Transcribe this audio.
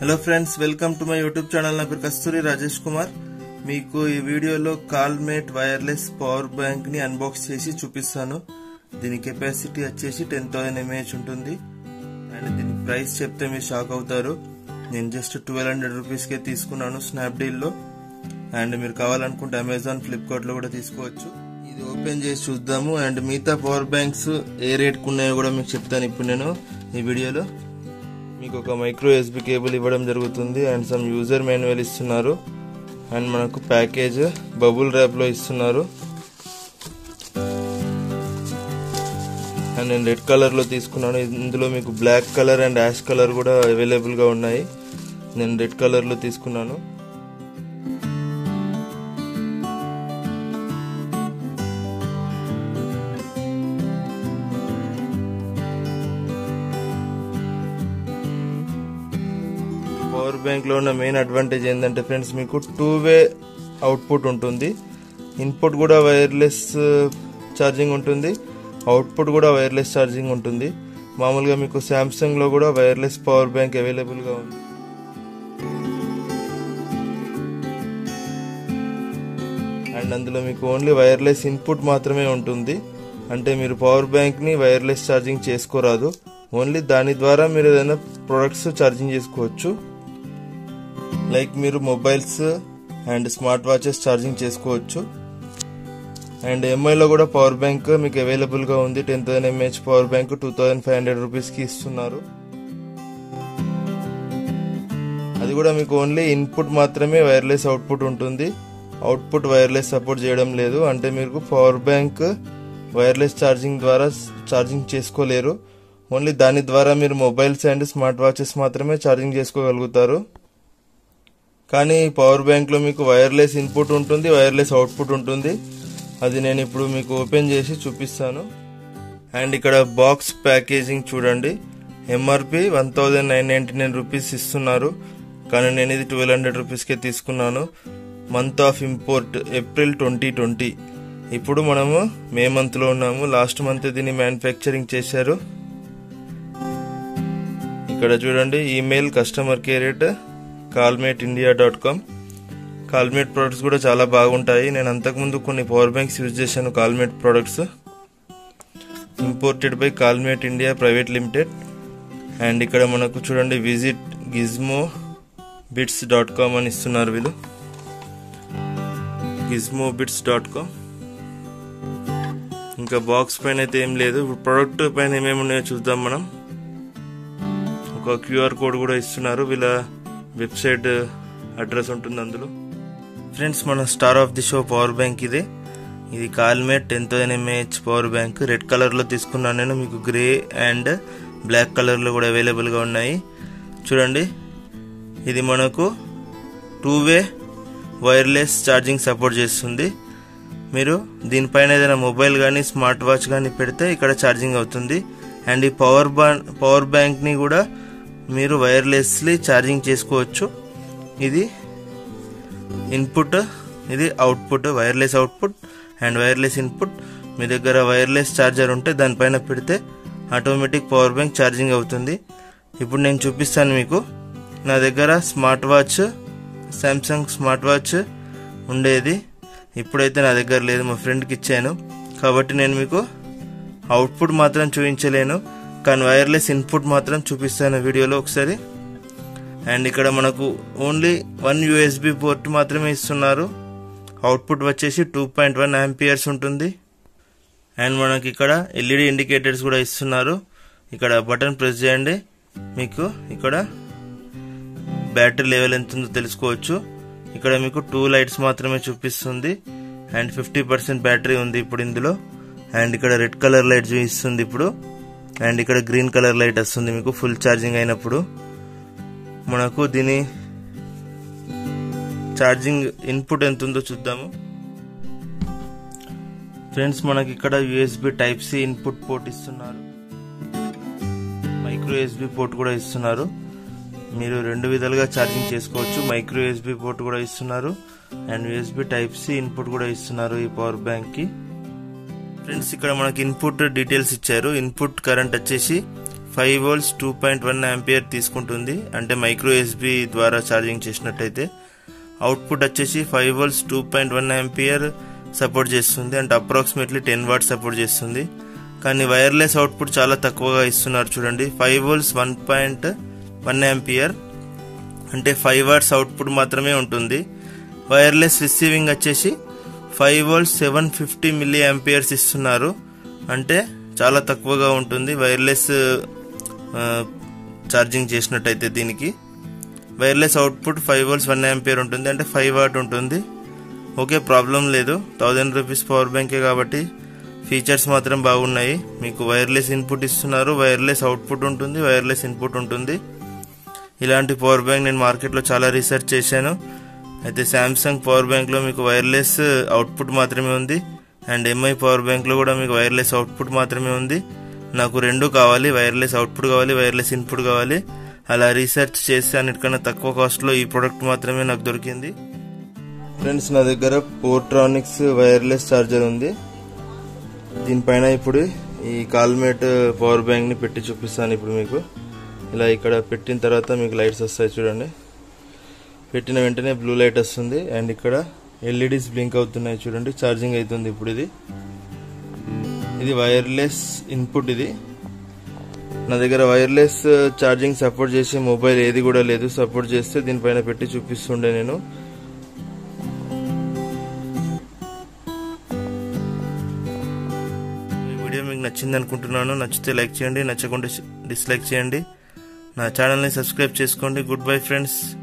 hello friends welcome to my YouTube channel నా పేరు కస్తూరి రాజేష్ కుమార్ మీకు ఈ వీడియోలో కాల్మేట్ వైర్లెస్ పవర్ బ్యాంక్ ని అన్బాక్స్ చేసి చూపిస్తాను దీని కెపాసిటీ వచ్చేసి టెన్ థౌసండ్ ఎంఏహెచ్ ఉంటుంది అండ్ దీని ప్రైస్ చెప్తే మీరు షాక్ అవుతారు నేను జస్ట్ ట్వెల్వ్ హండ్రెడ్ రూపీస్కే తీసుకున్నాను స్నాప్డీల్లో అండ్ మీరు కావాలనుకుంటే అమెజాన్ ఫ్లిప్కార్ట్ లో కూడా తీసుకోవచ్చు ఇది ఓపెన్ చేసి చూద్దాము అండ్ మిగతా పవర్ బ్యాంక్స్ ఏ రేట్కి ఉన్నాయో కూడా మీకు చెప్తాను ఇప్పుడు నేను ఈ వీడియోలో మీకు ఒక మైక్రో ఎస్బి కేబుల్ ఇవ్వడం జరుగుతుంది అండ్ సమ్ యూజర్ మాన్యువల్ ఇస్తున్నారు అండ్ మనకు ప్యాకేజ్ బబుల్ ర్యాప్లో ఇస్తున్నారు అండ్ నేను రెడ్ కలర్లో తీసుకున్నాను ఇందులో మీకు black colour and ash colour కూడా అవైలబుల్గా ఉన్నాయి నేను రెడ్ కలర్లో తీసుకున్నాను పవర్ బ్యాంక్లో ఉన్న మెయిన్ అడ్వాంటేజ్ ఏంటంటే ఫ్రెండ్స్ మీకు టూ వే అవుట్పుట్ ఉంటుంది ఇన్పుట్ కూడా వైర్లెస్ ఛార్జింగ్ ఉంటుంది అవుట్పుట్ కూడా వైర్లెస్ ఛార్జింగ్ ఉంటుంది మామూలుగా మీకు శాంసంగ్లో కూడా వైర్లెస్ పవర్ బ్యాంక్ అవైలబుల్గా ఉంది అండ్ అందులో మీకు ఓన్లీ వైర్లెస్ ఇన్పుట్ మాత్రమే ఉంటుంది అంటే మీరు పవర్ బ్యాంక్ని వైర్లెస్ ఛార్జింగ్ చేసుకోరాదు ఓన్లీ దాని ద్వారా మీరు ఏదైనా ప్రొడక్ట్స్ ఛార్జింగ్ చేసుకోవచ్చు లైక్ మీరు mobiles and smart watches charging చేసుకోవచ్చు అండ్ ఎంఐలో కూడా పవర్ బ్యాంక్ మీకు అవైలబుల్గా ఉంది ten thousand mAh power bank two thousand five hundred రూపీస్కి ఇస్తున్నారు అది కూడా మీకు ఓన్లీ ఇన్పుట్ మాత్రమే వైర్లెస్ అవుట్పుట్ ఉంటుంది అవుట్పుట్ వైర్లెస్ సపోర్ట్ చేయడం లేదు అంటే మీకు పవర్ బ్యాంక్ వైర్లెస్ ఛార్జింగ్ ద్వారా ఛార్జింగ్ చేసుకోలేరు ఓన్లీ దాని ద్వారా మీరు మొబైల్స్ అండ్ స్మార్ట్ వాచెస్ మాత్రమే ఛార్జింగ్ చేసుకోగలుగుతారు కానీ పవర్ బ్యాంక్లో మీకు వైర్లెస్ ఇన్పుట్ ఉంటుంది వైర్లెస్ అవుట్పుట్ ఉంటుంది అది నేను ఇప్పుడు మీకు ఓపెన్ చేసి చూపిస్తాను అండ్ ఇక్కడ బాక్స్ ప్యాకేజింగ్ చూడండి MRP one thousand nine ninety nine rupees ఇస్తున్నారు కానీ నేను ఇది ట్వెల్వ్ హండ్రెడ్ రూపీస్కే తీసుకున్నాను month of import April twenty twenty ఇప్పుడు మనము మే మంత్లో ఉన్నాము లాస్ట్ మంత్ దీన్ని మ్యానుఫ్యాక్చరింగ్ చేశారు ఇక్కడ చూడండి email customer care at Callmate India dot com Callmate products కూడా చాలా బాగుంటాయి నేను అంతకుముందు కొన్ని పవర్ బ్యాంక్స్ యూజ్ చేశాను Callmate products imported by Callmate India private limited and ఇక్కడ మనకు చూడండి visit Gizmobits dot com అని ఇస్తున్నారు వీళ్ళు గిజ్మో బిట్స్ డాట్ కామ్ ఇంకా బాక్స్ పైన అయితే ఏం లేదు ప్రొడక్ట్ పైన ఏమేమి ఉన్నాయో చూద్దాం మనం ఒక క్యూఆర్ కోడ్ కూడా ఇస్తున్నారు వీళ్ళ వెబ్సైట్ అడ్రస్ ఉంటుంది అందులో ఫ్రెండ్స్ మన star of the show power bank ఇది ఇది Callmate ten thousand mAh power bank red కలర్లో తీసుకున్నాను నేను మీకు గ్రే అండ్ బ్లాక్ కలర్లో కూడా అవైలబుల్గా ఉన్నాయి చూడండి ఇది మనకు two way wireless charging support చేస్తుంది మీరు దీనిపైన ఏదైనా మొబైల్ కానీ స్మార్ట్ వాచ్ కానీ పెడితే ఇక్కడ ఛార్జింగ్ అవుతుంది అండ్ ఈ పవర్ బా పవర్ బ్యాంక్ని కూడా మీరు వైర్లెస్లీ ఛార్జింగ్ చేసుకోవచ్చు ఇది ఇన్పుట్ ఇది output wireless output and wireless input మీ దగ్గర వైర్లెస్ ఛార్జర్ ఉంటే దానిపైన పెడితే ఆటోమేటిక్ పవర్ బ్యాంక్ ఛార్జింగ్ అవుతుంది ఇప్పుడు నేను చూపిస్తాను మీకు నా దగ్గర smart watch Samsung smart watch ఉండేది ఇప్పుడైతే నా దగ్గర లేదు మా ఫ్రెండ్కి ఇచ్చాను కాబట్టి నేను మీకు అవుట్పుట్ మాత్రం చూపించలేను కానీ వైర్లెస్ ఇన్పుట్ మాత్రం చూపిస్తాను వీడియోలో ఒకసారి అండ్ ఇక్కడ మనకు ఓన్లీ వన్ యూఎస్బి పోర్ట్ మాత్రమే ఇస్తున్నారు అవుట్పుట్ వచ్చేసి టూ పాయింట్ వన్ యాంపియర్స్ ఉంటుంది అండ్ మనకి ఇక్కడ ఎల్ఈడి ఇండికేటర్స్ కూడా ఇస్తున్నారు ఇక్కడ బటన్ ప్రెస్ చేయండి మీకు ఇక్కడ బ్యాటరీ లెవెల్ ఎంత ఉందో తెలుసుకోవచ్చు ఇక్కడ మీకు టూ లైట్స్ మాత్రమే చూపిస్తుంది అండ్ ఫిఫ్టీ పర్సెంట్ బ్యాటరీ ఉంది ఇప్పుడు ఇందులో అండ్ ఇక్కడ రెడ్ కలర్ లైట్ చూపిస్తుంది ఇప్పుడు అండ్ ఇక్కడ గ్రీన్ కలర్ లైట్ వస్తుంది మీకు ఫుల్ ఛార్జింగ్ అయినప్పుడు మనకు దీని ఛార్జింగ్ ఇన్పుట్ ఎంత ఉందో చూద్దాము ఫ్రెండ్స్ మనకి ఇక్కడ USB type C input port ఇస్తున్నారు మైక్రో యూఎస్బి పోర్ట్ కూడా ఇస్తున్నారు మీరు రెండు విధాలుగా ఛార్జింగ్ చేసుకోవచ్చు మైక్రో యూఎస్బి పోర్ట్ కూడా ఇస్తున్నారు and USB type C input కూడా ఇస్తున్నారు ఈ పవర్ బ్యాంక్ కి ఫ్రెండ్స్ ఇక్కడ మనకి ఇన్పుట్ డీటెయిల్స్ ఇచ్చారు ఇన్పుట్ కరెంట్ వచ్చేసి five volts two point one ampere తీసుకుంటుంది అంటే మైక్రో ఎస్బి ద్వారా ఛార్జింగ్ చేసినట్టయితే అవుట్పుట్ వచ్చేసి five volts two point one ampere support చేస్తుంది అంటే అప్రాక్సిమేట్లీ టెన్ వాట్ సపోర్ట్ చేస్తుంది కానీ వైర్లెస్ అవుట్పుట్ చాలా తక్కువగా ఇస్తున్నారు చూడండి five volts one point one ampere అంటే ఫైవ్ వాట్స్ అవుట్పుట్ మాత్రమే ఉంటుంది వైర్లెస్ రిసీవింగ్ వచ్చేసి five volts seven fifty milli amperes ఇస్తున్నారు అంటే చాలా తక్కువగా ఉంటుంది వైర్లెస్ ఛార్జింగ్ చేసినట్టయితే దీనికి wireless output five volts one ampere ఉంటుంది అంటే ఫైవ్ వాట్ ఉంటుంది ఓకే ప్రాబ్లం లేదు థౌజండ్ రూపీస్ పవర్ బ్యాంకే కాబట్టి ఫీచర్స్ మాత్రం బాగున్నాయి మీకు వైర్లెస్ ఇన్పుట్ ఇస్తున్నారు వైర్లెస్ అవుట్పుట్ ఉంటుంది వైర్లెస్ ఇన్పుట్ ఉంటుంది ఇలాంటి పవర్ బ్యాంక్ నేను మార్కెట్లో చాలా రీసెర్చ్ చేశాను అయితే శాంసంగ్ పవర్ బ్యాంక్లో మీకు వైర్లెస్ అవుట్పుట్ మాత్రమే ఉంది అండ్ ఎంఐ పవర్ బ్యాంక్లో కూడా మీకు వైర్లెస్ అవుట్పుట్ మాత్రమే ఉంది నాకు రెండు కావాలి వైర్లెస్ అవుట్పుట్ కావాలి వైర్లెస్ ఇన్పుట్ కావాలి అలా రీసెర్చ్ చేసి అన్నిటికన్నా తక్కువ కాస్ట్లో ఈ ప్రోడక్ట్ మాత్రమే నాకు దొరికింది ఫ్రెండ్స్ నా దగ్గర పోర్ట్రానిక్స్ వైర్లెస్ ఛార్జర్ ఉంది దీనిపైన ఇప్పుడు ఈ కాల్మేట్ పవర్ బ్యాంక్ని పెట్టి చూపిస్తాను ఇప్పుడు మీకు ఇలా ఇక్కడ పెట్టిన తర్వాత మీకు లైట్స్ వస్తాయి చూడండి పెట్టిన వెంటనే బ్లూ లైట్ వస్తుంది అండ్ ఇక్కడ ఎల్ఈడీస్ బ్లింక్ అవుతున్నాయి చూడండి ఛార్జింగ్ అవుతుంది ఇప్పుడు ఇది ఇది వైర్లెస్ ఇన్పుట్ ఇది నా దగ్గర వైర్లెస్ ఛార్జింగ్ సపోర్ట్ చేసే మొబైల్ ఏది కూడా లేదు సపోర్ట్ చేస్తే దీనిపైన పెట్టి చూపిస్తుండే నేను ఈ వీడియో మీకు నచ్చింది అనుకుంటున్నాను నచ్చితే లైక్ చేయండి నచ్చకుంటే డిస్లైక్ చేయండి నా ఛానల్ని సబ్స్క్రైబ్ చేసుకోండి గుడ్ బై ఫ్రెండ్స్